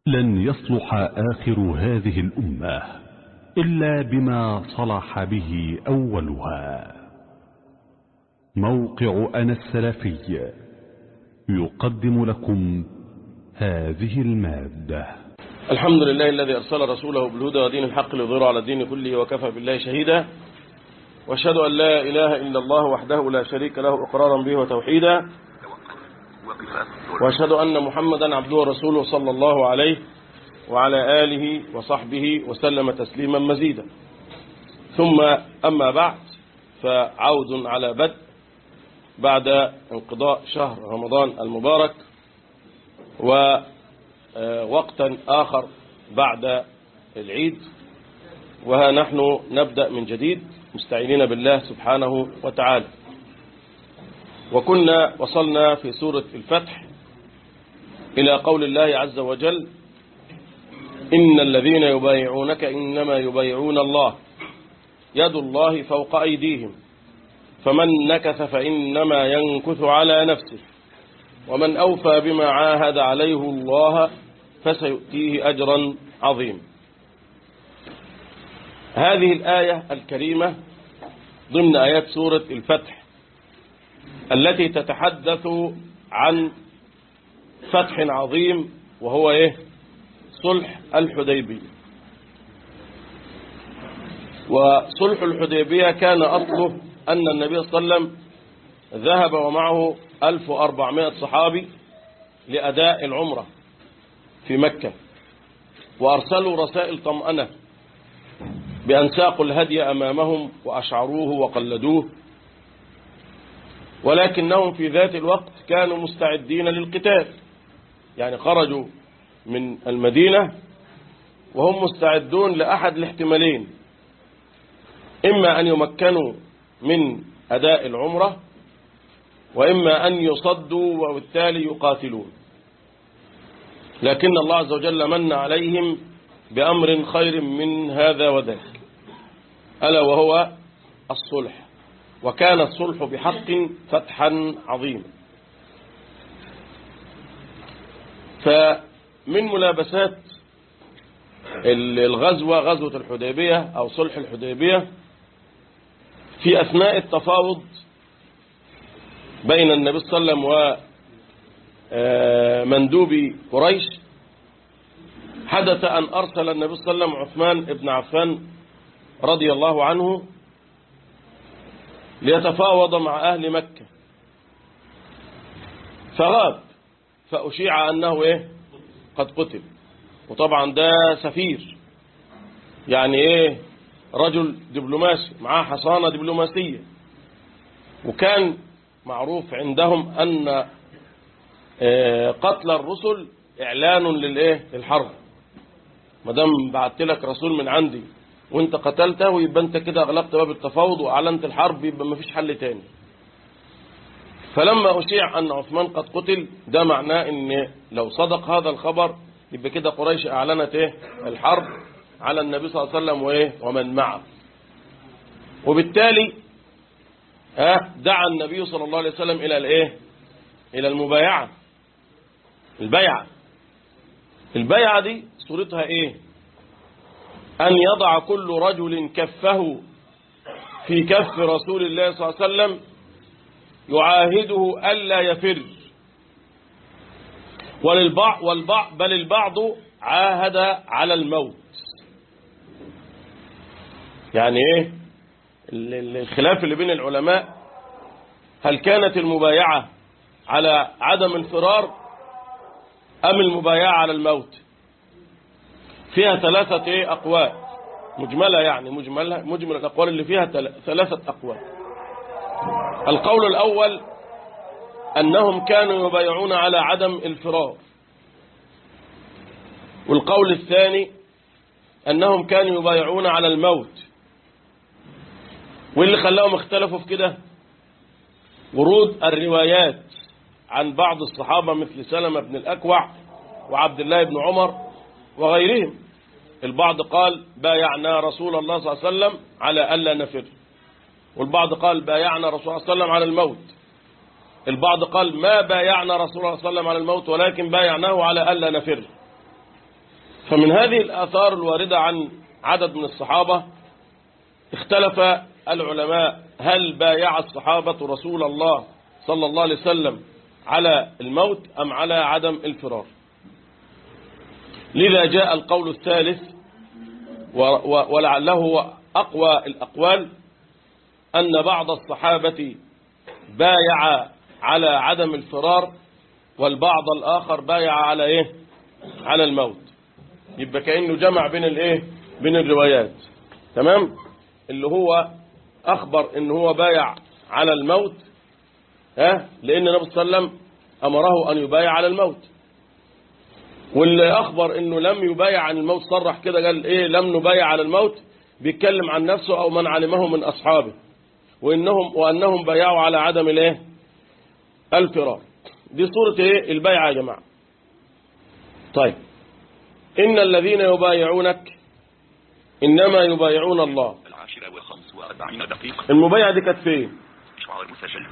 لن يصلح آخر هذه الأمة إلا بما صلح به أولها موقع أنا السلفي يقدم لكم هذه المادة الحمد لله الذي أرسل رسوله بالهدى ودين الحق ليظهره على الدين كله وكفى بالله شهيدا واشهد أن لا إله إلا الله وحده لا شريك له إقرارا به وتوحيدا واشهد أن محمدا عبده ورسوله صلى الله عليه وعلى آله وصحبه وسلم تسليما مزيدا ثم أما بعد فعود على بدء بعد انقضاء شهر رمضان المبارك ووقتا آخر بعد العيد وها نحن نبدأ من جديد مستعينين بالله سبحانه وتعالى وكنا وصلنا في سورة الفتح إلى قول الله عز وجل إن الذين يبايعونك إنما يبايعون الله يد الله فوق أيديهم فمن نكث فإنما ينكث على نفسه ومن أوفى بما عاهد عليه الله فسيؤتيه أجرا عظيما هذه الآية الكريمة ضمن آيات سورة الفتح التي تتحدث عن فتح عظيم وهو إيه صلح الحديبية وصلح الحديبية كان أصله أن النبي صلى الله عليه وسلم ذهب ومعه 1400 صحابي لأداء العمرة في مكة وأرسلوا رسائل طمأنة بأن ساقوا الهدي أمامهم وأشعروه وقلدوه ولكنهم في ذات الوقت كانوا مستعدين للقتال يعني خرجوا من المدينة وهم مستعدون لأحد الاحتمالين إما أن يمكنوا من أداء العمرة وإما أن يصدوا وبالتالي يقاتلون لكن الله عز وجل من عليهم بأمر خير من هذا وذاك ألا وهو الصلح وكان الصلح بحق فتحا عظيما فمن ملابسات الغزوة غزوة الحديبية أو صلح الحديبية في أثناء التفاوض بين النبي صلى الله عليه وسلم ومندوب قريش حدث أن أرسل النبي صلى الله عليه وسلم عثمان بن عفان رضي الله عنه ليتفاوض مع أهل مكة فغاب فأشيع أنه إيه قد قتل وطبعا ده سفير يعني إيه رجل دبلوماسي معاه حصانة دبلوماسية وكان معروف عندهم أن قتل الرسل إعلان للإيه للحرب ما دام بعت لك رسول من عندي وانت قتلته يبقى انت كده اغلقت باب التفاوض واعلنت الحرب يبقى ما فيش حل تاني فلما أشيع أن عثمان قد قتل ده معناه ان لو صدق هذا الخبر يبقى كده قريش أعلنت ايه الحرب على النبي صلى الله عليه وسلم وايه ومن معه وبالتالي ها دعا النبي صلى الله عليه وسلم إلى الايه إلى المبايعة البيعة البيعة دي صورتها ايه أن يضع كل رجل كفه في كف رسول الله صلى الله عليه وسلم يعاهده ألا يفر وللبعض والبعض بل البعض عاهد على الموت يعني ايه الخلاف اللي بين العلماء هل كانت المبايعة على عدم الفرار أم المبايعة على الموت فيها ثلاثة ايه أقوال مجملة يعني مجملة مجمل الأقوال اللي فيها ثلاثة أقوال القول الأول أنهم كانوا يبايعون على عدم الفرار والقول الثاني أنهم كانوا يبايعون على الموت واللي خلاهم اختلفوا في كده ورود الروايات عن بعض الصحابة مثل سلمة بن الأكوع وعبد الله بن عمر وغيرهم البعض قال بايعنا رسول الله صلى الله عليه وسلم على ألا نفر والبعض قال بايعنا رسول الله صلى الله عليه وسلم على الموت البعض قال ما بايعنا رسول الله صلى الله عليه وسلم على الموت ولكن بايعناه على ألا نفر فمن هذه الآثار الواردة عن عدد من الصحابة اختلف العلماء هل بايع الصحابة رسول الله صلى الله عليه وسلم على الموت أم على عدم الفرار لذا جاء القول الثالث ولعله هو أقوى الأقوال أن بعض الصحابة بايع على عدم الفرار والبعض الآخر بايع على إيه على الموت يبقى كأنه جمع بين الإيه بين الروايات تمام اللي هو أخبر إن هو بايع على الموت ها لأن النبي صلى الله عليه وسلم أمره أن يبايع على الموت واللي أخبر إنه لم يبايع عن الموت صرح كده قال إيه لم نبايع على الموت بيتكلم عن نفسه أو من علمه من أصحابه وإنهم وأنهم بايعوا على عدم الإيه الفرار دي صورة إيه البيعة يا جماعة طيب إن الذين يبايعونك إنما يبايعون الله العاشرة وخمس وأربعين دقيقة المبايعة دي كانت فين إشعار مسجل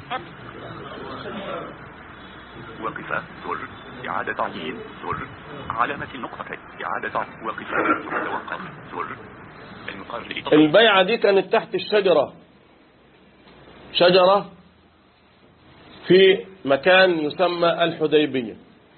وقفة زر إعادة تعيين زر علامة النقطة إعادة تعيين وقفة توقف زر المقابل لتصل البيعة دي كانت تحت الشجرة شجرة في مكان يسمى الحديبية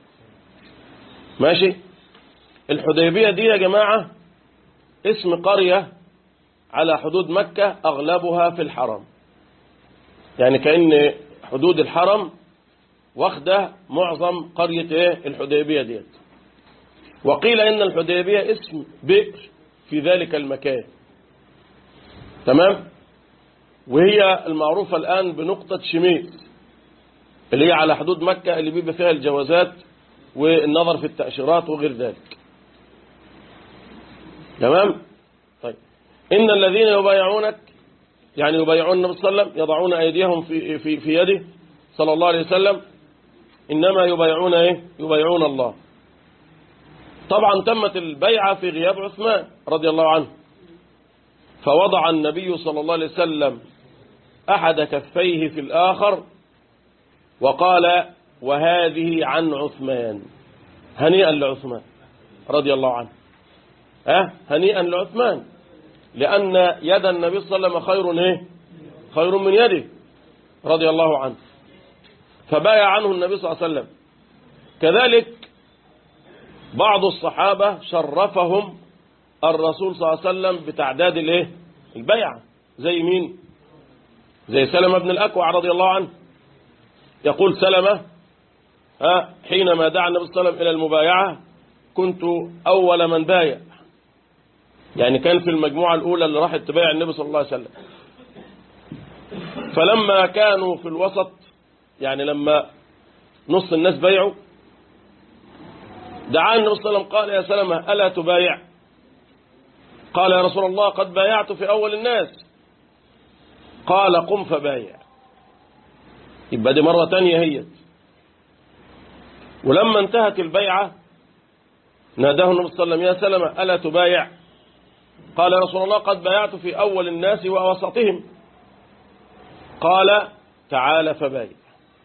ماشي الحديبية دي يا جماعة اسم قرية على حدود مكة أغلبها في الحرم يعني كأن حدود الحرم واخدة معظم قرية ايه الحديبية ديت وقيل إن الحديبية اسم بئر في ذلك المكان تمام وهي المعروفة الآن بنقطة شميت اللي هي على حدود مكة اللي بيبقى فيها الجوازات والنظر في التأشيرات وغير ذلك تمام طيب إن الذين يبايعونك يعني يبايعون النبي صلى الله عليه وسلم يضعون أيديهم في, في, في يده صلى الله عليه وسلم إنما يبايعون إيه يبايعون الله طبعا تمت البيعة في غياب عثمان رضي الله عنه فوضع النبي صلى الله عليه وسلم أحد كفيه في الآخر وقال وهذه عن عثمان هنيئا لعثمان رضي الله عنه أه هنيئا لعثمان لأن يد النبي صلى الله عليه وسلم خير إيه خير من يده رضي الله عنه فبايع عنه النبي صلى الله عليه وسلم كذلك بعض الصحابة شرفهم الرسول صلى الله عليه وسلم بتعداد الايه البيعة زي مين زي سلمة بن الأكوع رضي الله عنه يقول سلمة ها حينما دعا النبي صلى الله عليه وسلم إلى المبايعة كنت أول من بايع يعني كان في المجموعة الأولى اللي راحت تبايع النبي صلى الله عليه وسلم فلما كانوا في الوسط يعني لما نص الناس بايعوا دعا النبي صلى الله عليه وسلم قال يا سلمة ألا تبايع قال يا رسول الله قد بايعت في أول الناس قال قم فبايع يبقى دي مرة تانية هي ولما انتهت البيعة ناداه النبي صلى الله عليه وسلم يا سلمة ألا تبايع قال يا رسول الله قد بايعت في أول الناس وأوسطهم قال تعال فبايع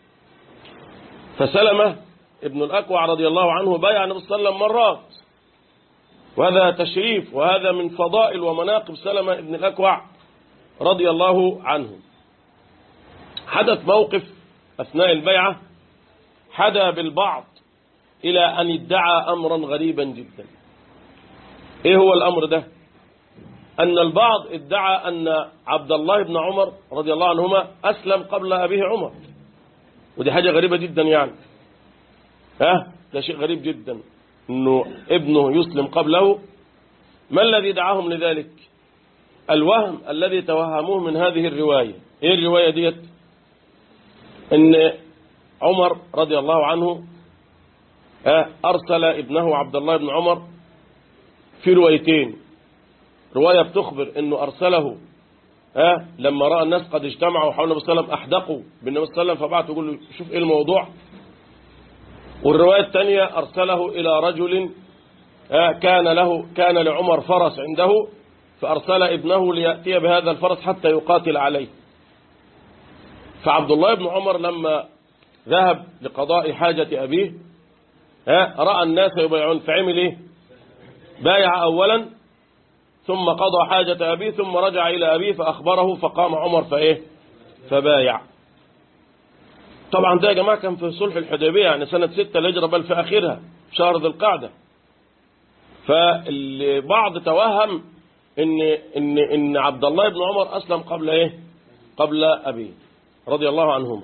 فسلمة ابن الأكوع رضي الله عنه بايع النبي صلى الله عليه وسلم مرات وهذا تشريف وهذا من فضائل ومناقب سلمة ابن الأكوع رضي الله عنه حدث موقف أثناء البيعة حدا بالبعض إلى أن ادعى أمرا غريبا جدا إيه هو الأمر ده أن البعض ادعى أن عبد الله بن عمر رضي الله عنهما أسلم قبل أبيه عمر ودي حاجة غريبة جدا يعني ها ده شيء غريب جدا انه ابنه يسلم قبله ما الذي دعاهم لذلك الوهم الذي توهموه من هذه الرواية ايه الرواية ديت ان عمر رضي الله عنه ارسل ابنه عبد الله بن عمر في روايتين رواية بتخبر انه ارسله ها لما رأى الناس قد اجتمعوا حول النبي صلى الله عليه وسلم احدقوا بالنبي صلى الله عليه وسلم فبعث يقول له شوف ايه الموضوع والرواية الثانية أرسله إلى رجل كان له كان لعمر فرس عنده فأرسل ابنه ليأتي بهذا الفرس حتى يقاتل عليه فعبد الله بن عمر لما ذهب لقضاء حاجة أبيه رأى الناس يبايعون فعمل إيه بايع أولا ثم قضى حاجة أبيه ثم رجع إلى أبيه فأخبره فقام عمر فإيه فبايع طبعا ده يا جماعة كان في صلح الحديبية يعني سنة ستة الهجرة بل في آخرها شهر ذي القعدة فالبعض توهم ان ان ان عبد الله بن عمر اسلم قبل ايه قبل ابيه رضي الله عنهما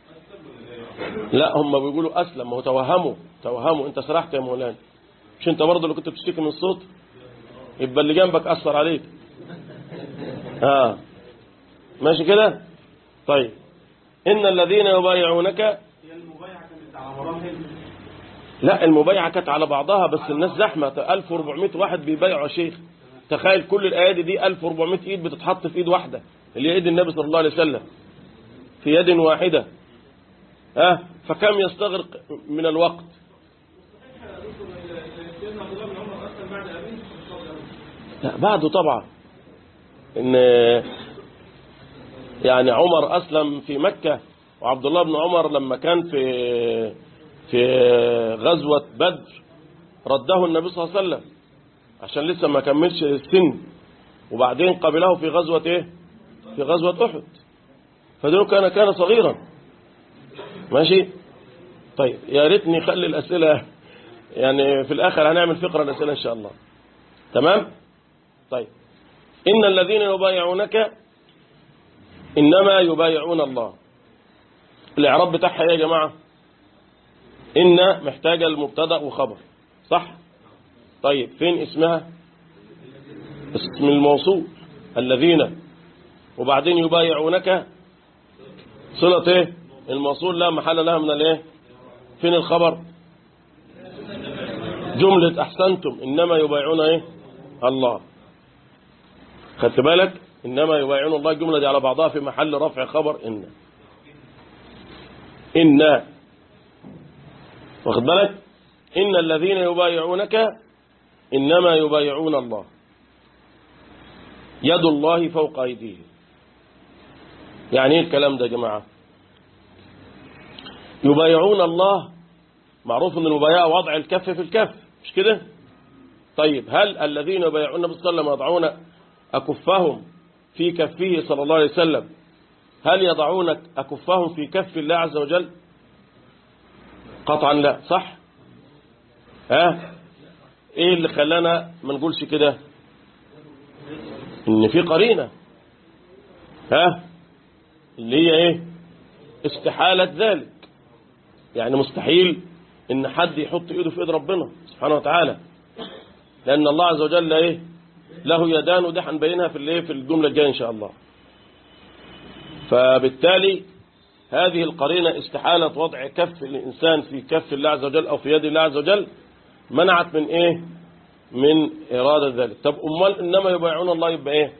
لا هم بيقولوا اسلم ما هو توهموا توهموا انت سرحت يا مولانا مش انت برضه اللي كنت بتشتكي من الصوت يبقى اللي جنبك اثر عليك اه ماشي كده طيب ان الذين يبايعونك لا المبايعة كانت على بعضها بس الناس زحمة 1400 واحد بيبايعوا يا شيخ تخيل كل الأيادي دي 1400 إيد بتتحط في إيد واحدة اللي هي إيد النبي صلى الله عليه وسلم في يد واحدة ها فكم يستغرق من الوقت لا بعده طبعا ان يعني عمر أسلم في مكة وعبد الله بن عمر لما كان في في غزوة بدر رده النبي صلى الله عليه وسلم عشان لسه ما كملش السن وبعدين قبله في غزوة ايه في غزوة احد فدول كان كان صغيرا ماشي طيب يا ريتني خلي الأسئلة يعني في الآخر هنعمل فقرة الأسئلة إن شاء الله تمام طيب إن الذين يبايعونك إنما يبايعون الله الإعراب بتاعها إيه يا جماعة إن محتاجة المبتدا وخبر صح طيب فين اسمها اسم الموصول الذين وبعدين يبايعونك صلة ايه الموصول لا محل لها من الايه فين الخبر جملة احسنتم انما يبايعون ايه الله خدت بالك انما يبايعون الله الجملة دي على بعضها في محل رفع خبر ان إن واخد بالك إن الذين يبايعونك إنما يبايعون الله يد الله فوق أيديهم يعني ايه الكلام ده يا جماعة يبايعون الله معروف ان المبايعة وضع الكف في الكف مش كده طيب هل الذين يبايعون النبي صلى الله عليه وسلم يضعون أكفهم في كفه صلى الله عليه وسلم هل يضعون أكفهم في كف الله عز وجل قطعا لا صح ها ايه اللي خلانا ما نقولش كده ان في قرينة ها اللي هي ايه استحالة ذلك يعني مستحيل ان حد يحط ايده في ايد ربنا سبحانه وتعالى لان الله عز وجل ايه له يدان وده هنبينها في الايه في الجملة الجاية ان شاء الله فبالتالي هذه القرينة استحالة وضع كف الإنسان في كف الله عز وجل أو في يد الله عز وجل منعت من إيه من إرادة ذلك طب أمال إنما يبايعون الله يبقى إيه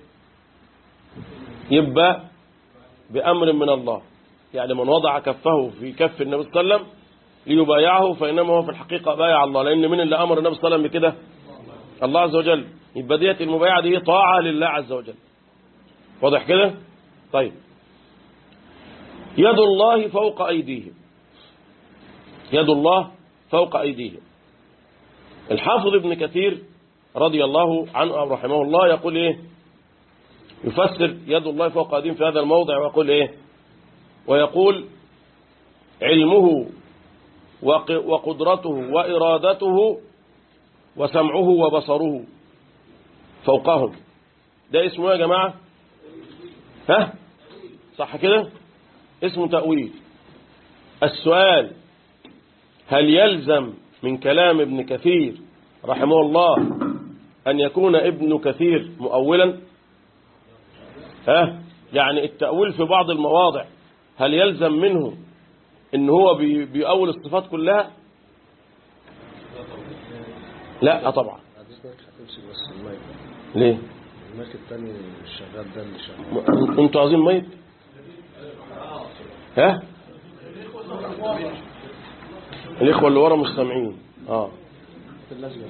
يبقى بأمر من الله يعني من وضع كفه في كف النبي صلى الله عليه وسلم ليبايعه فإنما هو في الحقيقة بايع الله لأن من اللي أمر النبي صلى الله عليه وسلم بكده الله عز وجل يبقى ديت المبايعة دي طاعة لله عز وجل واضح كده طيب يد الله فوق أيديهم يد الله فوق أيديهم الحافظ ابن كثير رضي الله عنه أو رحمه الله يقول إيه يفسر يد الله فوق أيديهم في هذا الموضع ويقول إيه ويقول علمه وقدرته وإرادته وسمعه وبصره فوقهم ده اسمه يا جماعة ها صح كده اسمه تأويل السؤال هل يلزم من كلام ابن كثير رحمه الله أن يكون ابن كثير مؤولا ها يعني التأويل في بعض المواضع هل يلزم منه ان هو بي- بيأول الصفات كلها لا طبعا حضرتك هتمسك بس المايك ليه المايك التاني الشغال ده اللي شغال م- انتوا عايزين ميت ها الاخوه اللي ورا مش سامعين اه الازرق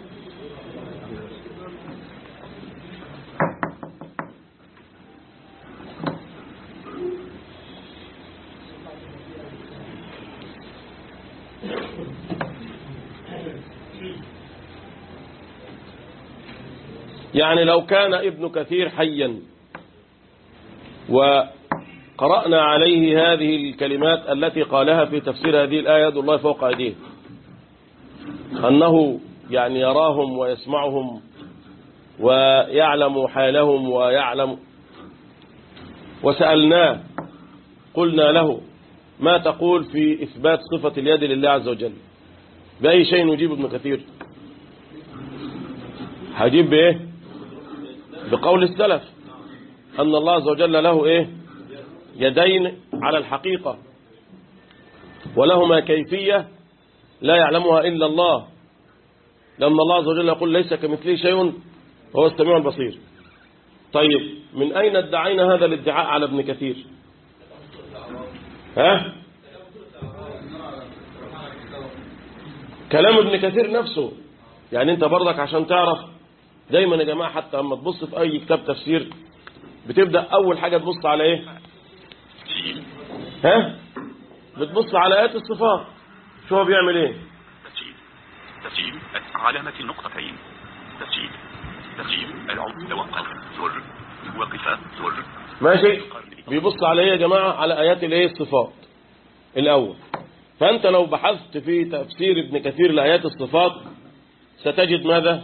يعني لو كان ابن كثير حيا وقرأنا عليه هذه الكلمات التي قالها في تفسير هذه الآية يد الله فوق أيديه أنه يعني يراهم ويسمعهم ويعلم حالهم ويعلم وسألناه قلنا له ما تقول في إثبات صفة اليد لله عز وجل بأي شيء نجيب ابن كثير هجيب بإيه بقول السلف أن الله عز وجل له إيه يدين على الحقيقة ولهما كيفية لا يعلمها إلا الله لأن الله عز وجل يقول ليس كمثله شيء وهو السميع البصير طيب من أين ادعينا هذا الادعاء على ابن كثير ها كلام ابن كثير نفسه يعني انت برضك عشان تعرف دايما يا جماعة حتى اما تبص في اي كتاب تفسير بتبدأ اول حاجة تبص على ايه تسجيل ها بتبص على ايات الصفات شو هو بيعمل ايه تسجيل تسجيل علامة النقطتين تسجيل تسجيل العود توقف زر وقف زر ماشي بيبص على ايه يا جماعة على ايات الايه الصفات الاول فانت لو بحثت في تفسير ابن كثير لايات الصفات ستجد ماذا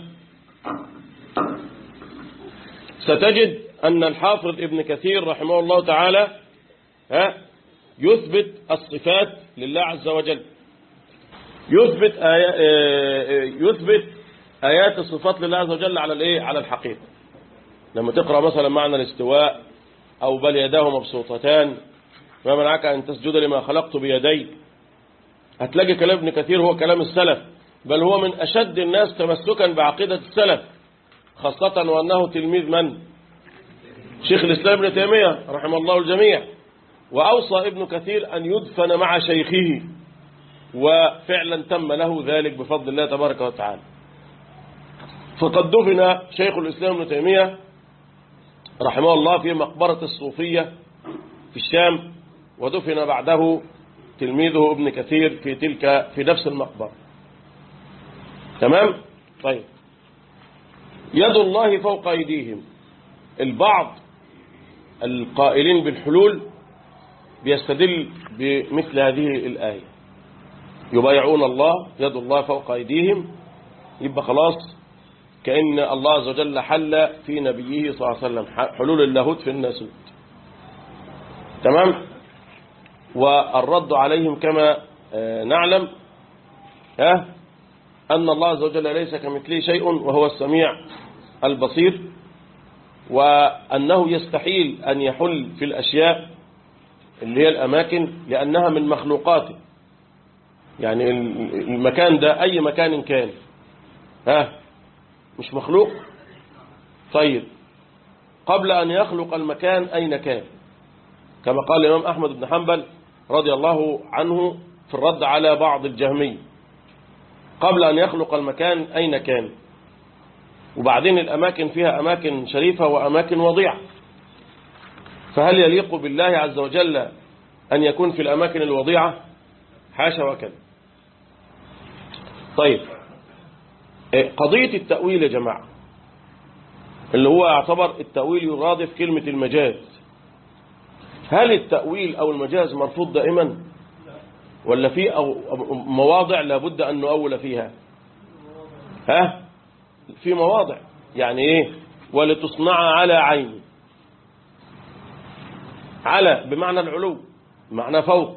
ستجد ان الحافظ ابن كثير رحمه الله تعالى ها يثبت الصفات لله عز وجل يثبت آيات يثبت آيات الصفات لله عز وجل على الايه على الحقيقة لما تقرأ مثلا معنى الاستواء أو بل يداه مبسوطتان ما منعك أن تسجد لما خلقت بيدي هتلاقي كلام ابن كثير هو كلام السلف بل هو من أشد الناس تمسكا بعقيدة السلف خاصة وأنه تلميذ من شيخ الإسلام ابن تيمية رحمه الله الجميع وأوصى ابن كثير أن يدفن مع شيخه وفعلا تم له ذلك بفضل الله تبارك وتعالى فقد دفن شيخ الإسلام ابن تيمية رحمه الله في مقبرة الصوفية في الشام ودفن بعده تلميذه ابن كثير في تلك في نفس المقبرة تمام طيب يد الله فوق أيديهم البعض القائلين بالحلول بيستدل بمثل هذه الآية يبايعون الله يد الله فوق أيديهم يبقى خلاص كأن الله عز وجل حل في نبيه صلى الله عليه وسلم حلول اللاهوت في الناسوت تمام والرد عليهم كما نعلم ها أن الله عز وجل ليس كمثله شيء وهو السميع البصير وأنه يستحيل أن يحل في الأشياء اللي هي الأماكن لأنها من مخلوقاته يعني المكان ده أي مكان كان ها مش مخلوق طيب قبل أن يخلق المكان أين كان كما قال الإمام أحمد بن حنبل رضي الله عنه في الرد على بعض الجهمي قبل أن يخلق المكان أين كان وبعدين الأماكن فيها أماكن شريفة وأماكن وضيعة فهل يليق بالله عز وجل أن يكون في الأماكن الوضيعة حاشا وكذا طيب قضية التأويل يا جماعة اللي هو يعتبر التأويل يرادف كلمة المجاز هل التأويل أو المجاز مرفوض دائما ولا في أو مواضع لابد أن نؤول فيها ها في مواضع يعني ايه ولتصنع على عيني على بمعنى العلو بمعنى فوق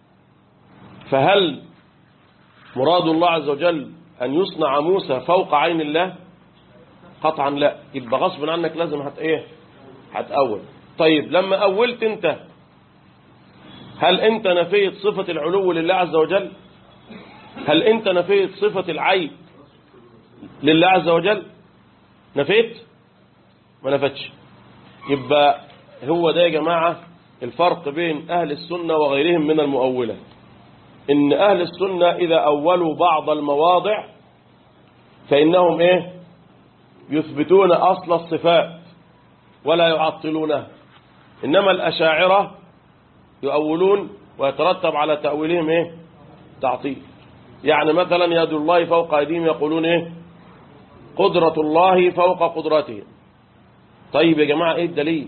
فهل مراد الله عز وجل أن يصنع موسى فوق عين الله قطعا لا يبقى غصب عنك لازم هت ايه هتأول طيب لما أولت انت هل انت نفيت صفة العلو لله عز وجل هل انت نفيت صفة العين لله عز وجل نفيت ما نفتش يبقى هو ده يا جماعة الفرق بين أهل السنة وغيرهم من المؤولة إن أهل السنة إذا أولوا بعض المواضع فإنهم إيه يثبتون أصل الصفات ولا يعطلونها إنما الأشاعرة يؤولون ويترتب على تأويلهم إيه تعطيل يعني مثلا يد الله فوق أيديهم يقولون إيه قدرة الله فوق قدرته طيب يا جماعة ايه الدليل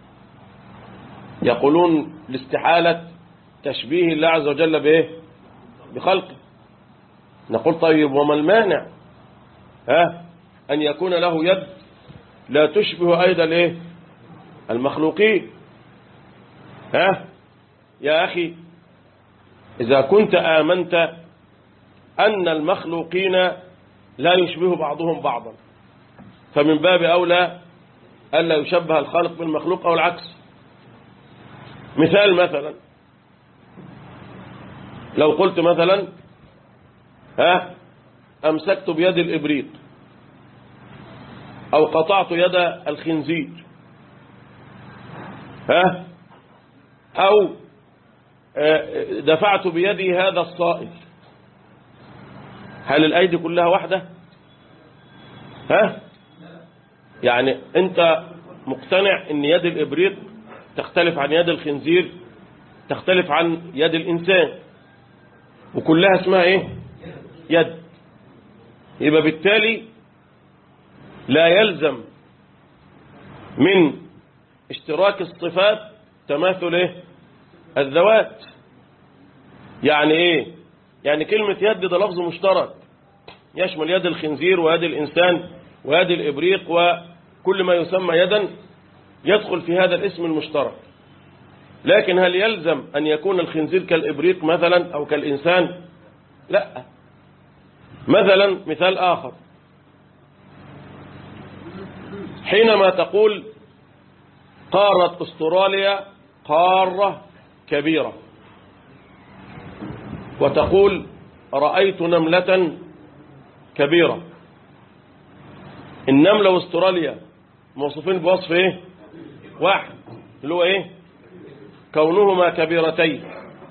يقولون لاستحالة تشبيه الله عز وجل بايه بخلقه نقول طيب وما المانع ها أن يكون له يد لا تشبه أيضا الايه المخلوقين ها يا أخي إذا كنت آمنت أن المخلوقين لا يشبه بعضهم بعضا فمن باب أولى ألا يشبه الخالق بالمخلوق أو العكس مثال مثلا لو قلت مثلا ها أمسكت بيد الإبريق أو قطعت يد الخنزير ها أو دفعت بيدي هذا الصائل هل الأيدي كلها واحدة ها يعني أنت مقتنع أن يد الإبريق تختلف عن يد الخنزير تختلف عن يد الإنسان وكلها اسمها إيه يد يبقى بالتالي لا يلزم من اشتراك الصفات تماثل إيه الذوات يعني ايه يعني كلمة يد ده لفظ مشترك يشمل يد الخنزير ويد الإنسان ويد الإبريق وكل ما يسمى يدا يدخل في هذا الاسم المشترك لكن هل يلزم أن يكون الخنزير كالإبريق مثلا أو كالإنسان لا مثلا مثال آخر حينما تقول قارة استراليا قارة كبيرة وتقول رأيت نملة كبيرة النملة واستراليا موصوفين بوصف ايه واحد اللي هو ايه كونهما كبيرتين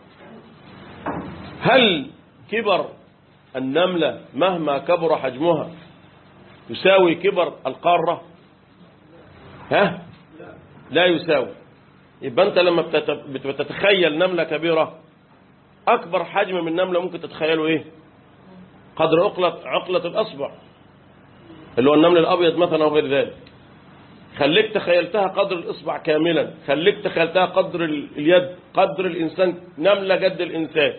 هل كبر النملة مهما كبر حجمها يساوي كبر القارة ها لا يساوي يبقى انت لما بتتخيل نملة كبيرة اكبر حجم من نملة ممكن تتخيله ايه قدر عقلة, عقلة الاصبع اللي هو النمل الابيض مثلا او غير ذلك خليك تخيلتها قدر الاصبع كاملا خليك تخيلتها قدر اليد قدر الانسان نملة قد الانسان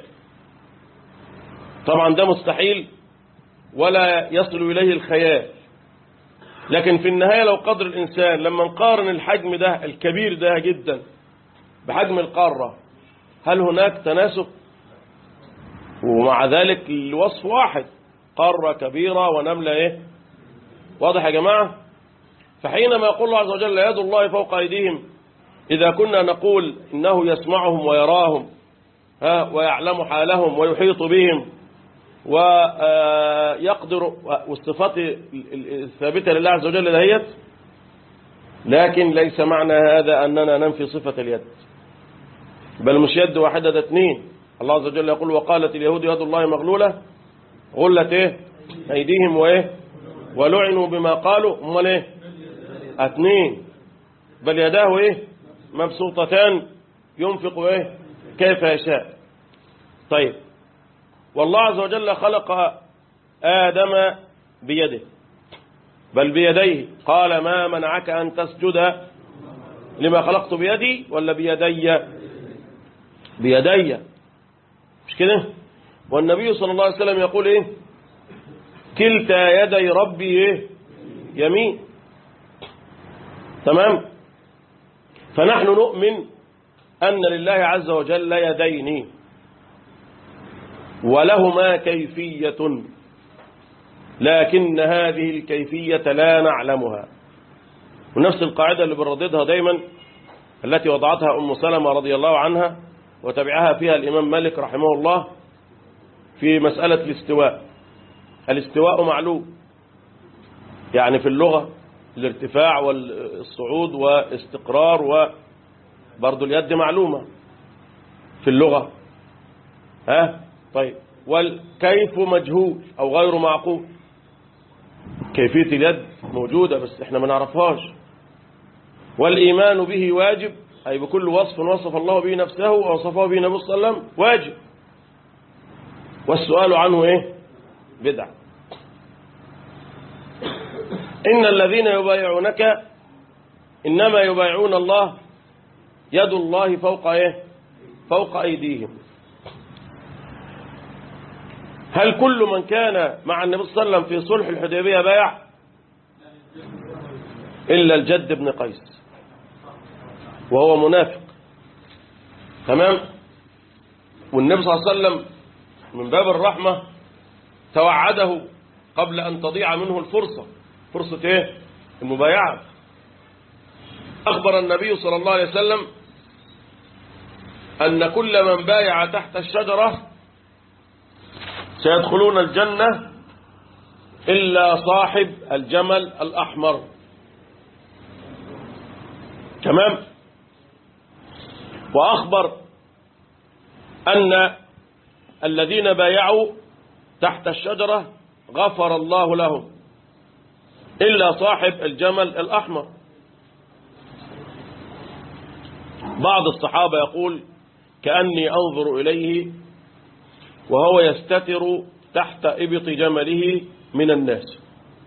طبعا ده مستحيل ولا يصل اليه الخيال لكن في النهاية لو قدر الإنسان لما نقارن الحجم ده الكبير ده جدا بحجم القارة هل هناك تناسق ومع ذلك الوصف واحد قارة كبيرة ونملة ايه واضح يا جماعة فحينما يقول الله عز وجل يد الله فوق أيديهم إذا كنا نقول إنه يسمعهم ويراهم ها ويعلم حالهم ويحيط بهم ويقدر والصفات الثابتة لله عز وجل دهيت لكن ليس معنى هذا أننا ننفي صفة اليد بل مش يد واحدة ده اثنين الله عز وجل يقول وقالت اليهود يد الله مغلولة غلت ايه ايديهم وايه ولعنوا بما قالوا امال ايه اثنين بل يداه ايه مبسوطتان ينفق ايه كيف يشاء طيب والله عز وجل خلق آدم بيده بل بيديه قال ما منعك أن تسجد لما خلقت بيدي ولا بيدي بيدي مش كده والنبي صلى الله عليه وسلم يقول ايه كلتا يدي ربي ايه يمين تمام فنحن نؤمن أن لله عز وجل يدين ولهما كيفية لكن هذه الكيفية لا نعلمها ونفس القاعدة اللي بنرددها دايما التي وضعتها أم سلمة رضي الله عنها وتبعها فيها الإمام مالك رحمه الله في مسألة الاستواء الاستواء معلوم يعني في اللغة الارتفاع والصعود واستقرار وبرضو اليد معلومة في اللغة ها طيب والكيف مجهول أو غير معقول كيفية اليد موجودة بس احنا ما نعرفهاش والإيمان به واجب أي بكل وصف وصف الله به نفسه ووصفه به النبي صلى الله عليه وسلم واجب والسؤال عنه ايه بدعة إن الذين يبايعونك إنما يبايعون الله يد الله فوق إيه فوق أيديهم هل كل من كان مع النبي صلى الله عليه وسلم في صلح الحديبية بايع إلا الجد بن قيس وهو منافق تمام والنبي صلى الله عليه وسلم من باب الرحمة توعده قبل أن تضيع منه الفرصة فرصة إيه المبايعة أخبر النبي صلى الله عليه وسلم أن كل من بايع تحت الشجرة سيدخلون الجنة إلا صاحب الجمل الأحمر تمام وأخبر أن الذين بايعوا تحت الشجرة غفر الله لهم إلا صاحب الجمل الأحمر بعض الصحابة يقول كأني أنظر إليه وهو يستتر تحت إبط جمله من الناس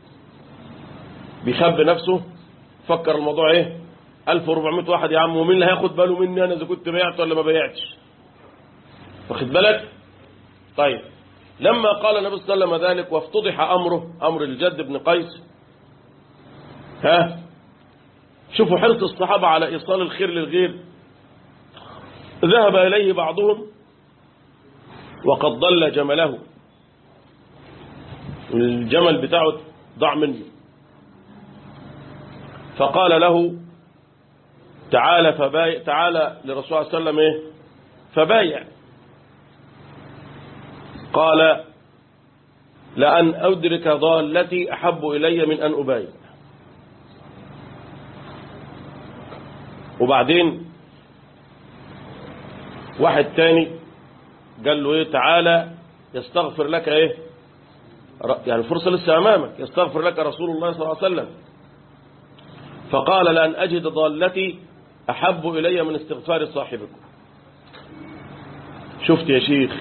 بيخب نفسه فكر الموضوع ايه 1400 واحد يا عم ومين اللي هياخد باله مني انا اذا كنت بيعت ولا ما بيعتش واخد بالك طيب لما قال النبي صلى الله عليه وسلم ذلك وافتضح امره امر الجد بن قيس ها شوفوا حرص الصحابه على ايصال الخير للغير ذهب اليه بعضهم وقد ضل جمله الجمل بتاعه ضاع منه فقال له تعالى فبايع تعالى لرسول الله صلى الله عليه وسلم ايه فبايع قال لأن أدرك ضالتي أحب إلي من أن أبايع وبعدين واحد تاني قال له ايه تعالى يستغفر لك ايه يعني الفرصة لسه أمامك يستغفر لك رسول الله صلى الله عليه وسلم فقال لأن أجد ضالتي أحب إلي من استغفار صاحبكم شفت يا شيخ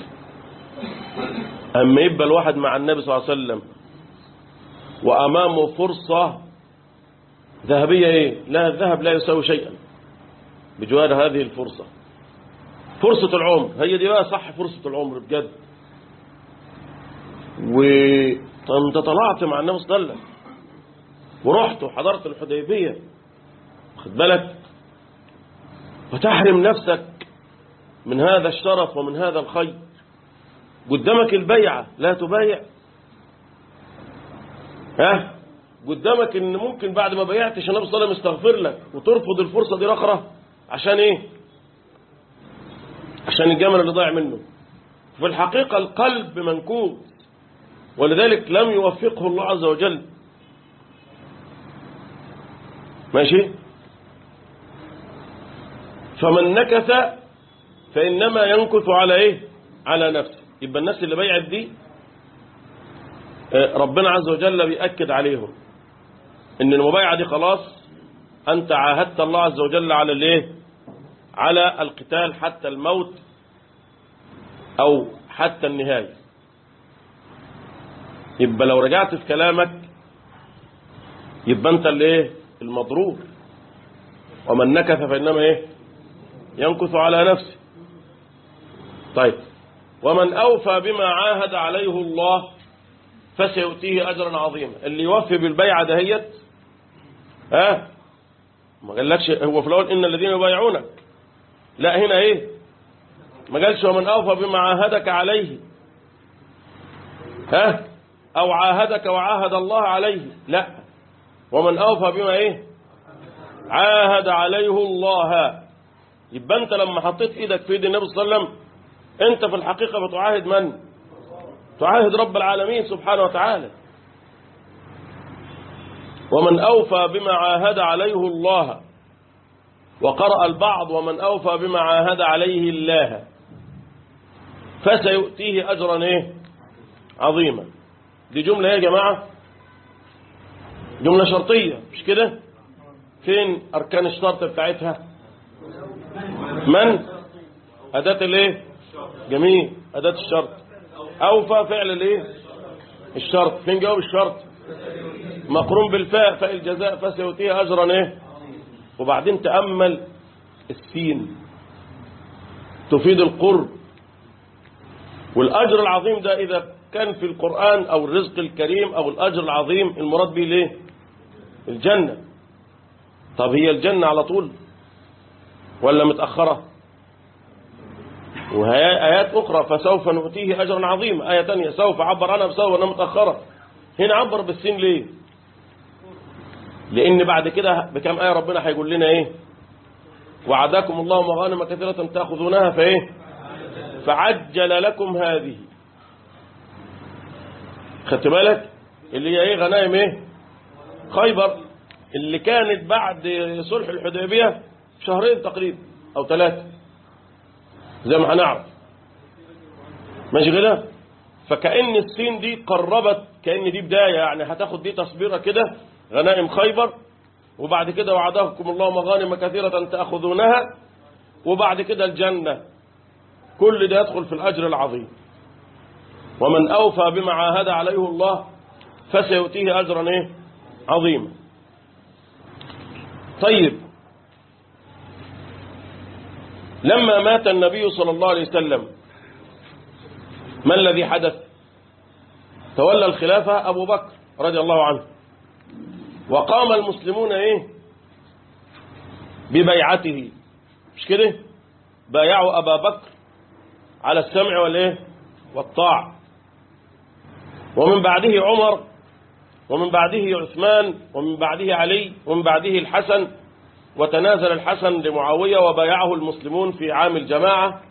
أما يبقى الواحد مع النبي صلى الله عليه وسلم وأمامه فرصة ذهبية إيه لا الذهب لا يساوي شيئا بجوار هذه الفرصة فرصة العمر هي دي بقى صح فرصة العمر بجد وانت طلعت مع النبي صلى الله عليه وسلم ورحت وحضرت الحديبية خد بالك وتحرم نفسك من هذا الشرف ومن هذا الخير قدامك البيعة لا تبايع ها قدامك ان ممكن بعد ما بيعتش النبي صلى الله عليه وسلم يستغفر لك وترفض الفرصة دي رخرة عشان ايه عشان الجمل اللي ضاع منه في الحقيقة القلب منكوب ولذلك لم يوفقه الله عز وجل ماشي فمن نكث فإنما ينكث على إيه على نفسه يبقى الناس اللي بيعت دي ربنا عز وجل بيأكد عليهم ان المبايعة دي خلاص انت عاهدت الله عز وجل على الايه على القتال حتى الموت او حتى النهاية يبقى لو رجعت في كلامك يبقى انت الايه المضرور ومن نكث فإنما ايه ينكث على نفسه طيب ومن أوفى بما عاهد عليه الله فسيؤتيه أجرا عظيما اللي يوفي بالبيعة دهيت ها ما قالكش هو في الأول إن الذين يبايعونك لا هنا إيه ما قالش ومن أوفى بما عاهدك عليه ها أو عاهدك وعاهد الله عليه لا ومن أوفى بما إيه عاهد عليه الله يبقى أنت لما حطيت إيدك في إيد النبي صلى الله عليه وسلم أنت في الحقيقة بتعاهد من تعاهد رب العالمين سبحانه وتعالى ومن أوفى بما عاهد عليه الله وقرأ البعض ومن أوفى بما عاهد عليه الله فسيؤتيه أجرا إيه عظيما دي جملة يا جماعة جملة شرطية مش كده فين أركان الشرط بتاعتها من أداة الايه جميل أداة الشرط أوفى فعل الايه الشرط فين جواب الشرط مقرون بالفاء فاء الجزاء فسيؤتيه أجرا إيه وبعدين تأمل السين تفيد القرب والأجر العظيم ده إذا كان في القرآن أو الرزق الكريم أو الأجر العظيم المراد به ليه الجنة طب هي الجنة على طول ولا متأخرة وهي آيات أخرى فسوف نؤتيه أجرا عظيما آية تانية سوف عبر عنها بسوف أنها متأخرة هنا عبر بالسين ليه لأن بعد كده بكم آية ربنا هيقول لنا إيه وعداكم الله مغانم كثيرة تأخذونها فإيه فعجل لكم هذه خدت بالك اللي هي ايه غنائم ايه خيبر اللي كانت بعد صلح الحديبية شهرين تقريبا او ثلاثة زي ما هنعرف ماشي كده فكأن السين دي قربت كأن دي بداية يعني هتاخد دي تصبيرة كده غنائم خيبر وبعد كده وعدكم الله مغانم كثيرة تأخذونها وبعد كده الجنة كل ده يدخل في الأجر العظيم ومن أوفى بما عاهد عليه الله فسيؤتيه أجرا إيه؟ عظيما طيب لما مات النبي صلى الله عليه وسلم ما الذي حدث تولى الخلافة أبو بكر رضي الله عنه وقام المسلمون إيه ببيعته مش كده بايعوا أبا بكر على السمع والإيه والطاعة ومن بعده عمر ومن بعده عثمان ومن بعده علي ومن بعده الحسن وتنازل الحسن لمعاوية وبايعه المسلمون في عام الجماعة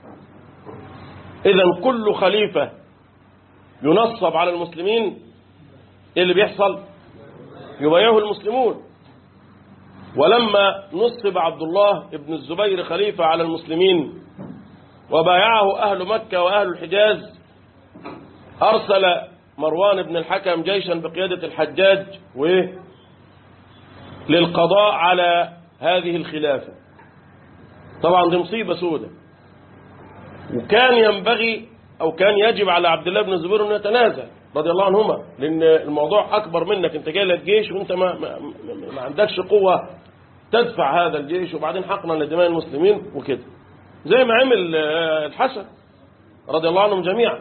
إذا كل خليفة ينصب على المسلمين إيه اللي بيحصل يبايعه المسلمون ولما نصب عبد الله ابن الزبير خليفة على المسلمين وبايعه أهل مكة وأهل الحجاز أرسل مروان بن الحكم جيشا بقيادة الحجاج وإيه للقضاء على هذه الخلافة طبعا دي مصيبة سودة وكان ينبغي أو كان يجب على عبد الله بن الزبير أن يتنازل رضي الله عنهما لأن الموضوع أكبر منك أنت جاي لك جيش وأنت ما, ما, ما عندكش قوة تدفع هذا الجيش وبعدين حقنا لدماء المسلمين وكده زي ما عمل الحسن رضي الله عنهم جميعا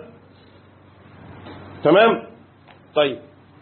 تمام طيب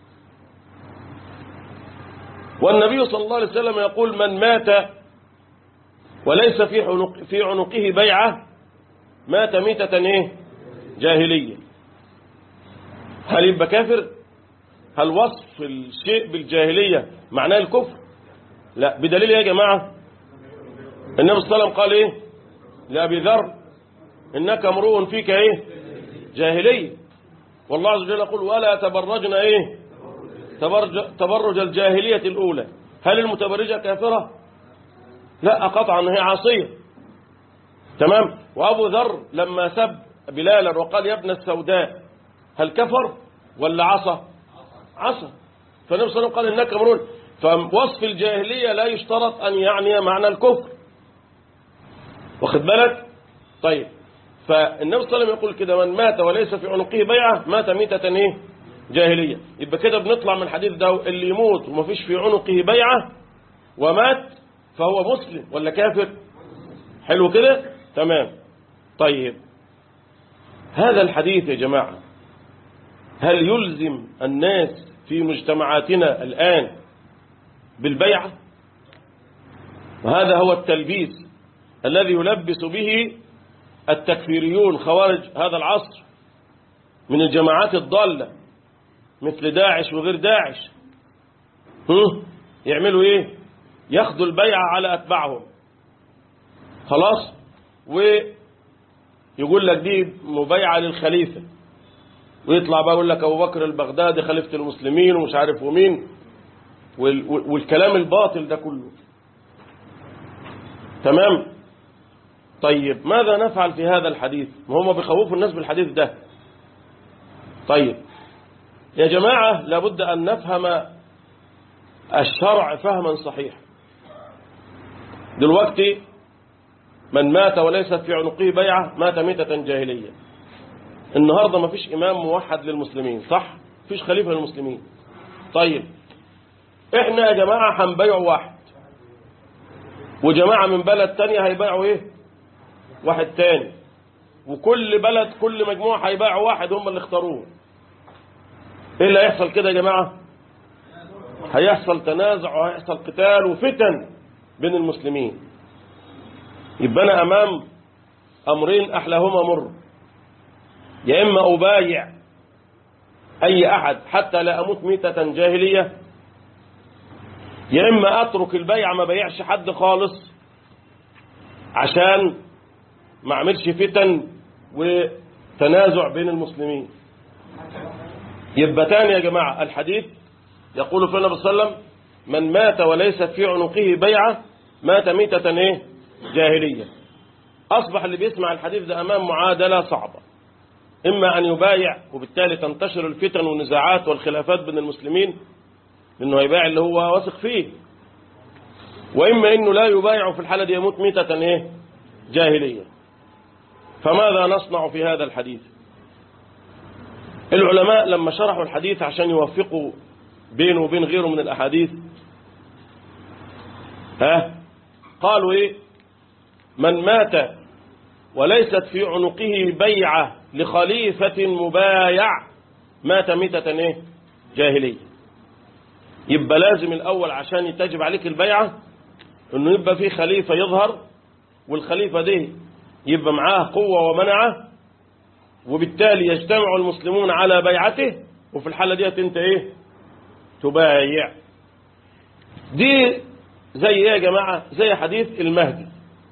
والنبي صلى الله عليه وسلم يقول من مات وليس في عنق في عنقه بيعة مات ميتة ايه جاهلية هل يبقى كافر هل وصف الشيء بالجاهلية معناه الكفر لا بدليل يا جماعة النبي صلى الله عليه وسلم قال ايه لأبي ذر إنك امرؤ فيك ايه جاهلية والله عز وجل يقول ولا تبرجنا ايه تبرج, تبرج الجاهلية الأولى هل المتبرجة كافرة لا قطعا هي عاصية تمام وأبو ذر لما سب بلالا وقال يا ابن السوداء هل كفر ولا عصى عصى فالنبي صلى الله عليه وسلم قال إنك امرؤ فوصف الجاهلية لا يشترط أن يعني معنى الكفر واخد بالك طيب فالنبي صلى الله عليه وسلم يقول كده من مات وليس في عنقه بيعة مات ميتة ايه جاهلية يبقى كده بنطلع من الحديث ده اللي يموت وما فيش في عنقه بيعة ومات فهو مسلم ولا كافر حلو كده تمام طيب هذا الحديث يا جماعة هل يلزم الناس في مجتمعاتنا الآن بالبيعة وهذا هو التلبيس الذي يلبس به التكفيريون خوارج هذا العصر من الجماعات الضالة مثل داعش وغير داعش هم؟ يعملوا ايه ياخدوا البيعة على أتباعهم خلاص ويقول لك دي مبايعة للخليفة ويطلع بقى يقول لك أبو بكر البغدادي خليفة المسلمين ومش عارف ومين والكلام الباطل ده كله تمام طيب ماذا نفعل في هذا الحديث ما هم بيخوفوا الناس بالحديث ده طيب يا جماعة لابد أن نفهم الشرع فهما صحيحا دلوقتي من مات وليست في عنقه بيعة مات ميتة جاهلية النهاردة ما فيش إمام موحد للمسلمين صح فيش خليفة للمسلمين طيب احنا يا جماعة هنبيعوا واحد وجماعة من بلد تانية هيبيعوا ايه واحد تاني وكل بلد كل مجموعة هيبيعوا واحد هم اللي اختاروه ايه اللي هيحصل كده يا جماعة هيحصل تنازع وهيحصل قتال وفتن بين المسلمين يبقى انا امام امرين احلاهما مر يا اما ابايع اي احد حتى لا اموت ميتة جاهلية يا اما اترك البيع ما بيعش حد خالص عشان ما اعملش فتن وتنازع بين المسلمين يبقى تاني يا جماعة الحديث يقول في النبي صلى الله عليه وسلم من مات وليست في عنقه بيعة مات ميتة ايه جاهلية أصبح اللي بيسمع الحديث ده أمام معادلة صعبة إما أن يبايع وبالتالي تنتشر الفتن والنزاعات والخلافات بين المسلمين لأنه هيبايع اللي هو واثق فيه وإما أنه لا يبايع في الحالة دي يموت ميتة إيه؟ جاهلية فماذا نصنع في هذا الحديث العلماء لما شرحوا الحديث عشان يوفقوا بينه وبين غيره من الأحاديث ها قالوا إيه من مات وليست في عنقه بيعة لخليفة مبايع مات ميتة ايه جاهلية يبقى لازم الأول عشان تجب عليك البيعة انه يبقى في خليفة يظهر والخليفة دي يبقى معاه قوة ومنعة وبالتالي يجتمع المسلمون على بيعته وفي الحالة دي انت ايه تبايع دي زي ايه يا جماعة زي حديث المهدي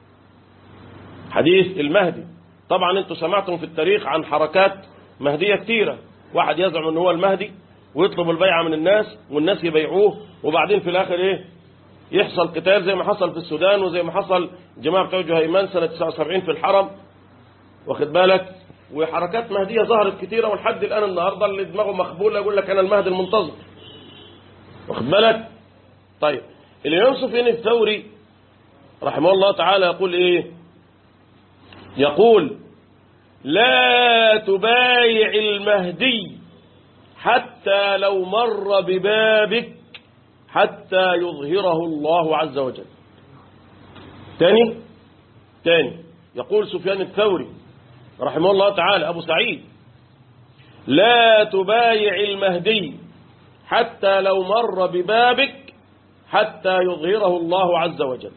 حديث المهدي طبعا انتوا سمعتم في التاريخ عن حركات مهدية كتيرة واحد يزعم ان هو المهدي ويطلب البيعة من الناس والناس يبيعوه وبعدين في الاخر ايه يحصل قتال زي ما حصل في السودان وزي ما حصل جماعة بتوع جهيمان سنة 79 في الحرم واخد بالك وحركات مهدية ظهرت كتيرة ولحد الآن النهاردة اللي دماغه مخبولة يقول لك أنا المهدي المنتظر واخد بالك طيب الإمام سفيان الثوري رحمه الله تعالى يقول إيه يقول لا تبايع المهدي حتى لو مر ببابك حتى يظهره الله عز وجل تاني تاني يقول سفيان الثوري رحمه الله تعالى أبو سعيد لا تبايع المهدي حتى لو مر ببابك حتى يظهره الله عز وجل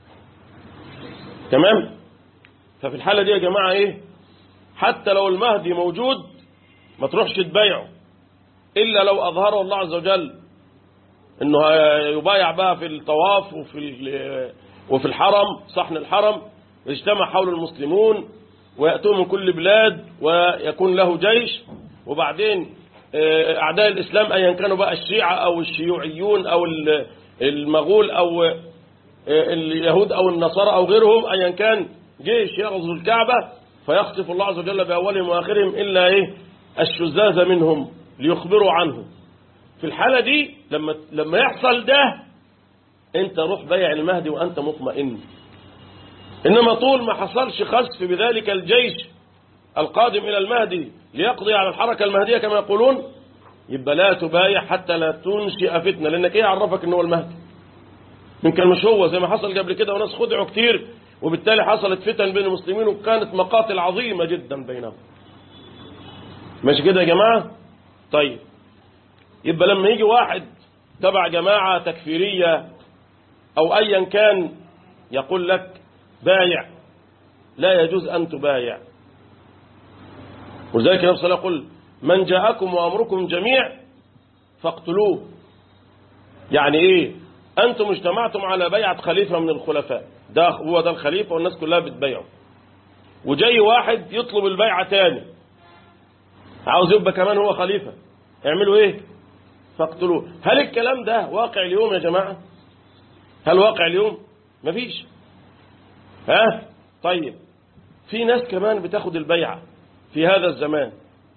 تمام ففي الحالة دي يا جماعة ايه حتى لو المهدي موجود ما تروحش تبايعه إلا لو أظهره الله عز وجل انه يبايع بقى في الطواف وفي وفي الحرم صحن الحرم يجتمع حول المسلمون ويأتون من كل بلاد ويكون له جيش وبعدين أعداء الإسلام أيا كانوا بقى الشيعة أو الشيوعيون أو المغول أو اليهود أو النصارى أو غيرهم أيا كان جيش يغزو الكعبة فيخطف الله عز وجل بأولهم وآخرهم إلا إيه الشذاذ منهم ليخبروا عنه في الحالة دي لما لما يحصل ده انت روح بيع المهدي وانت مطمئن انما طول ما حصلش خسف بذلك الجيش القادم الى المهدي ليقضي على الحركة المهدية كما يقولون يبقى لا تبايع حتى لا تنشئ فتنة لانك ايه عرفك ان هو المهدي يمكن مش هو زي ما حصل قبل كده وناس خدعوا كتير وبالتالي حصلت فتن بين المسلمين وكانت مقاتل عظيمة جدا بينهم ماشي كده يا جماعة طيب يبقى لما يجي واحد تبع جماعة تكفيرية أو أيا كان يقول لك بايع لا يجوز أن تبايع ولذلك نفسه يقول من جاءكم وأمركم جميع فاقتلوه يعني إيه أنتم اجتمعتم على بيعة خليفة من الخلفاء ده هو ده الخليفة والناس كلها بتبيعه وجاي واحد يطلب البيعة تاني عاوز يبقى كمان هو خليفة يعملوا ايه فاقتلوه هل الكلام ده واقع اليوم يا جماعة هل واقع اليوم مفيش ها طيب في ناس كمان بتاخد البيعة في هذا الزمان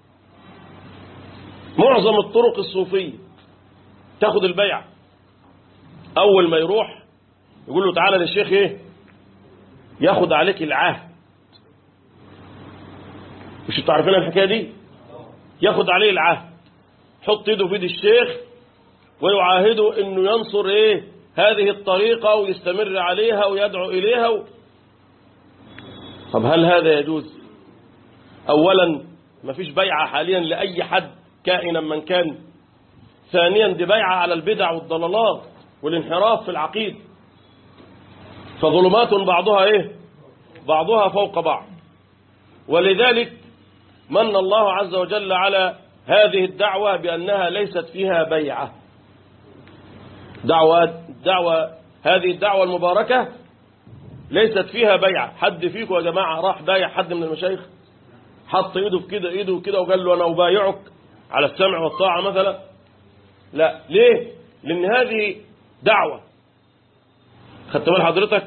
معظم الطرق الصوفية تاخد البيعة أول ما يروح يقول له تعالى للشيخ ايه ياخد عليك العهد مش انتوا عارفين الحكاية دي ياخد عليه العهد حط ايده في ايد الشيخ ويعاهده انه ينصر ايه هذه الطريقة ويستمر عليها ويدعو اليها و... طب هل هذا يجوز اولا ما فيش بيعة حاليا لأي حد كائنا من كان ثانيا دي بيعة على البدع والضلالات والانحراف في العقيد فظلمات بعضها ايه بعضها فوق بعض ولذلك من الله عز وجل على هذه الدعوة بأنها ليست فيها بيعة دعوة, دعوة هذه الدعوة المباركة ليست فيها بيعة حد فيكم يا جماعة راح بايع حد من المشايخ حط ايده في كده ايده كده وقال له انا ابايعك على السمع والطاعة مثلا لا ليه لان هذه دعوة خدت بال حضرتك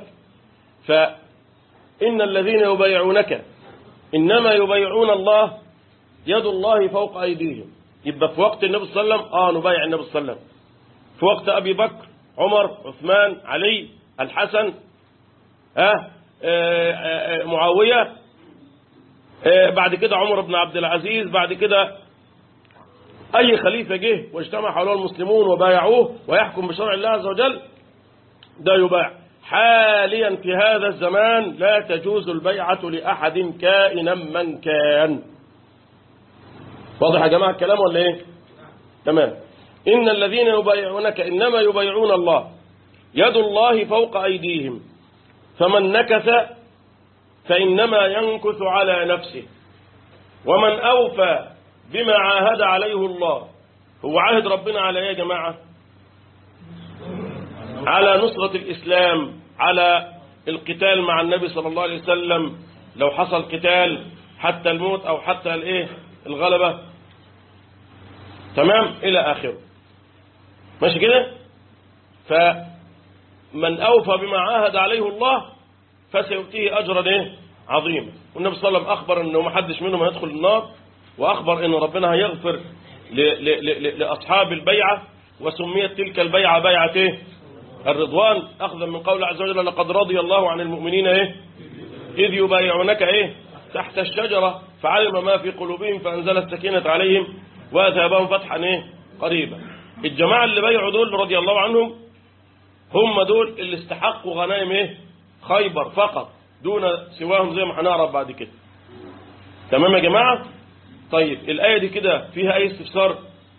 فإن الذين يبايعونك إنما يبايعون الله يد الله فوق أيديهم يبقى في وقت النبي صلى الله عليه وسلم آه نبايع النبي صلى الله عليه وسلم في وقت أبي بكر عمر عثمان علي الحسن آه آه آه معاوية آه بعد كده عمر بن عبد العزيز بعد كده أي خليفة جه واجتمع حوله المسلمون وبايعوه ويحكم بشرع الله عز وجل ده يباع حاليا في هذا الزمان لا تجوز البيعة لأحد كائنا من كان واضح يا جماعة الكلام ولا ايه تمام إن الذين يبايعونك إنما يبايعون الله يد الله فوق أيديهم فمن نكث فإنما ينكث على نفسه ومن أوفى بما عاهد عليه الله هو عاهد ربنا على ايه يا جماعة على نصرة الإسلام على القتال مع النبي صلى الله عليه وسلم لو حصل قتال حتى الموت أو حتى الايه الغلبة تمام إلى آخره ماشي كده فمن أوفى بما عاهد عليه الله فسيؤتيه أجرا إيه عظيما والنبي صلى الله عليه وسلم أخبر أنه ما حدش منهم هيدخل النار وأخبر أن ربنا هيغفر ل ل ل لأصحاب البيعة وسميت تلك البيعة بيعة إيه الرضوان أخذا من قول عز وجل لقد رضي الله عن المؤمنين إيه إذ يبايعونك إيه تحت الشجرة فعلم ما في قلوبهم فأنزل السكينة عليهم وأثابهم فتحا إيه قريبا الجماعة اللي بايعوا دول رضي الله عنهم هم دول اللي استحقوا غنائم إيه خيبر فقط دون سواهم زي ما هنعرف بعد كده تمام يا جماعة طيب الآية دي كده فيها أي استفسار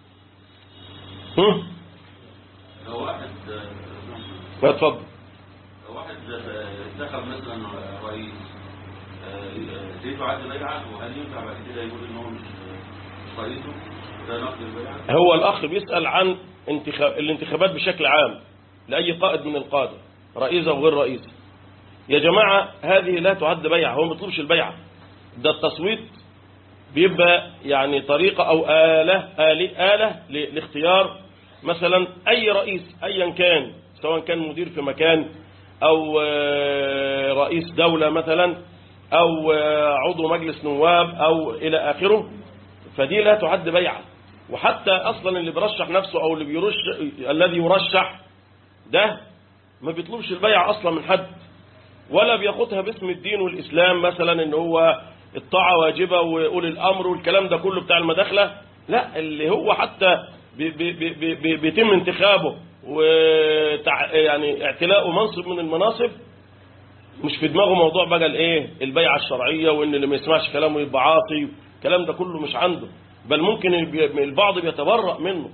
هم؟ لو واحد ما اتفضل لو واحد انتخب مثلا رئيس ليه عقد بيعة وهل ينفع بعد كده يقول ان هو مش مش رئيسه ده نقد البيعة هو الأخ بيسأل عن انتخاب الانتخابات بشكل عام لأي قائد من القادة رئيس أو غير رئيس يا جماعة هذه لا تعد بيعة هو ما بيطلبش البيعة ده التصويت بيبقى يعني طريقة أو آلة آلة, آلة ل- لاختيار مثلا أي رئيس أيا كان سواء كان مدير في مكان أو آه، رئيس دولة مثلا أو آه، عضو مجلس نواب أو إلى آخره فدي لا تعد بيعة وحتى أصلا اللي بيرشح نفسه أو اللي بيرش الذي يرشح ده ما بيطلبش البيعة أصلا من حد ولا بياخدها باسم الدين والإسلام مثلا ان هو الطاعة واجبة وأولي الأمر والكلام ده كله بتاع المداخلة لا اللي هو حتى بي بي بي بي بيتم انتخابه وتع يعني اعتلاءه منصب من المناصب مش في دماغه موضوع بقى الايه البيعة الشرعية وان اللي ما يسمعش كلامه يبقى عاصي الكلام ده كله مش عنده بل ممكن البي- البعض بيتبرأ منه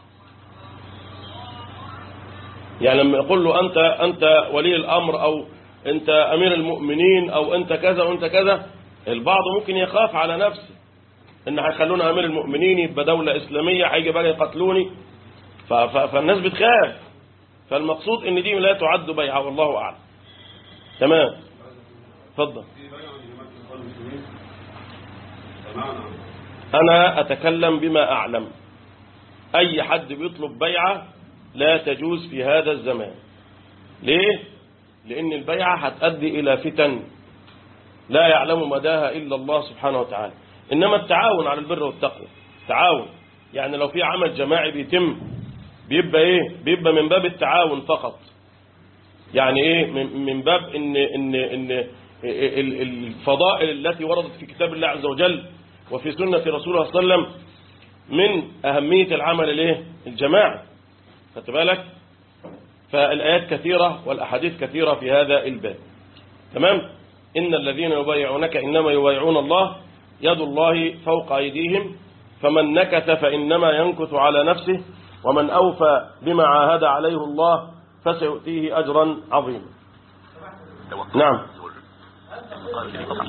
يعني لما يقول له أنت أنت ولي الأمر أو أنت أمير المؤمنين أو أنت كذا وأنت كذا البعض ممكن يخاف على نفسه إن هيخلونا أمير المؤمنين يبقى دولة إسلامية هيجي بقى يقتلوني ف- ف- فالناس بتخاف فالمقصود إن دي لا تعد بيعة والله أعلم تمام اتفضل أنا أتكلم بما أعلم أي حد بيطلب بيعة لا تجوز في هذا الزمان ليه؟ لأن البيعة هتؤدي إلى فتن لا يعلم مداها إلا الله سبحانه وتعالى إنما التعاون على البر والتقوى تعاون يعني لو في عمل جماعي بيتم بيبقى إيه؟ بيبقى من باب التعاون فقط يعني إيه؟ من من باب إن إن إن ال- ال- الفضائل التي وردت في كتاب الله عز وجل وفي سنة رسوله صلى الله عليه وسلم من أهمية العمل الايه الجماعي خدت بالك فالآيات كثيرة والأحاديث كثيرة في هذا الباب تمام إن الذين يبايعونك إنما يبايعون الله يد الله فوق أيديهم فمن نكث فإنما ينكث على نفسه ومن أوفى بما عاهد عليه الله فسيؤتيه أجرا عظيما توقف نعم. زر قاتل فقط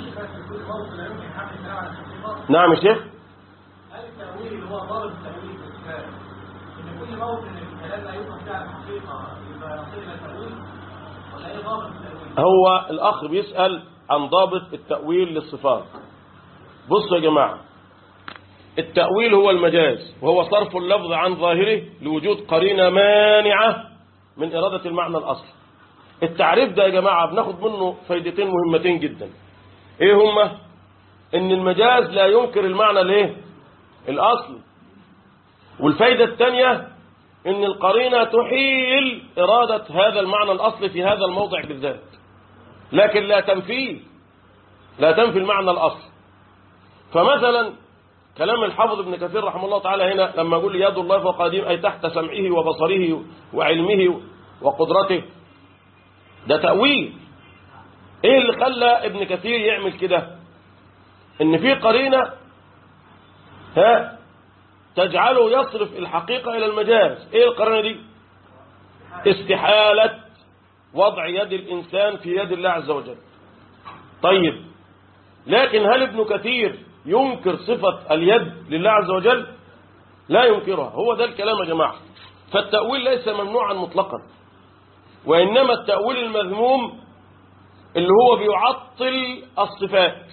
نعم يا شيخ هل التأويل اللي هو ضابط التأويل في الكتاب إن كل موطن من الكلام لا يفهم فيها الحقيقة يبقى يصير إلى التأويل ولا إيه ضابط التأويل؟ هو الأخ بيسأل عن ضابط التأويل للصفات بصوا يا جماعة التأويل هو المجاز وهو صرف اللفظ عن ظاهره لوجود قرينة مانعة من إرادة المعنى الأصلي التعريف ده يا جماعة بناخد منه فايدتين مهمتين جدا ايه هما ان المجاز لا ينكر المعنى الايه الاصل والفايدة الثانية ان القرينة تحيل ارادة هذا المعنى الاصلي في هذا الموضع بالذات لكن لا تنفيه لا تنفي المعنى الاصلي فمثلا كلام الحافظ ابن كثير رحمه الله تعالى هنا لما يقول يد الله فوق قديم أي تحت سمعه وبصره وعلمه وقدرته ده تأويل ايه اللي خلى ابن كثير يعمل كده ان في قرينة ها تجعله يصرف الحقيقة الى المجاز ايه القرينة دي استحالة وضع يد الانسان في يد الله عز وجل طيب لكن هل ابن كثير ينكر صفة اليد لله عز وجل لا ينكرها هو ده الكلام يا جماعة فالتأويل ليس ممنوعا مطلقا وإنما التأويل المذموم اللي هو بيعطل الصفات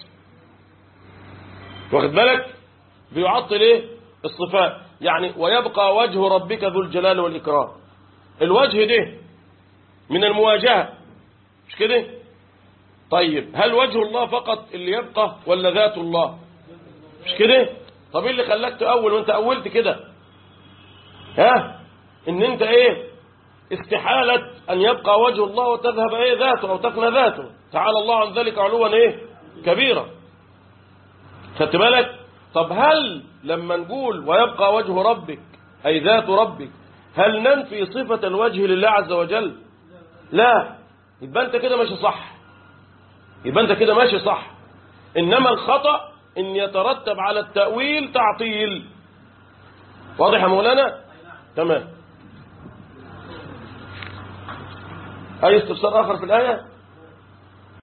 واخد بالك بيعطل ايه الصفات يعني ويبقى وجه ربك ذو الجلال والإكرام الوجه ده من المواجهة مش كده طيب هل وجه الله فقط اللي يبقى ولا ذات الله مش كده طب ايه اللي خلاك تأول وانت أولت كده ها ان انت ايه استحالة ان يبقى وجه الله وتذهب ايه ذاته او تفنى ذاته تعالى الله عن ذلك علوا ايه كبيرا خدت بالك طب هل لما نقول ويبقى وجه ربك اي ذات ربك هل ننفي صفة الوجه لله عز وجل لا يبقى انت كده ماشي صح يبقى انت كده ماشي صح انما الخطأ ان يترتب على التأويل تعطيل واضح يا مولانا تمام اي استفسار اخر في الآية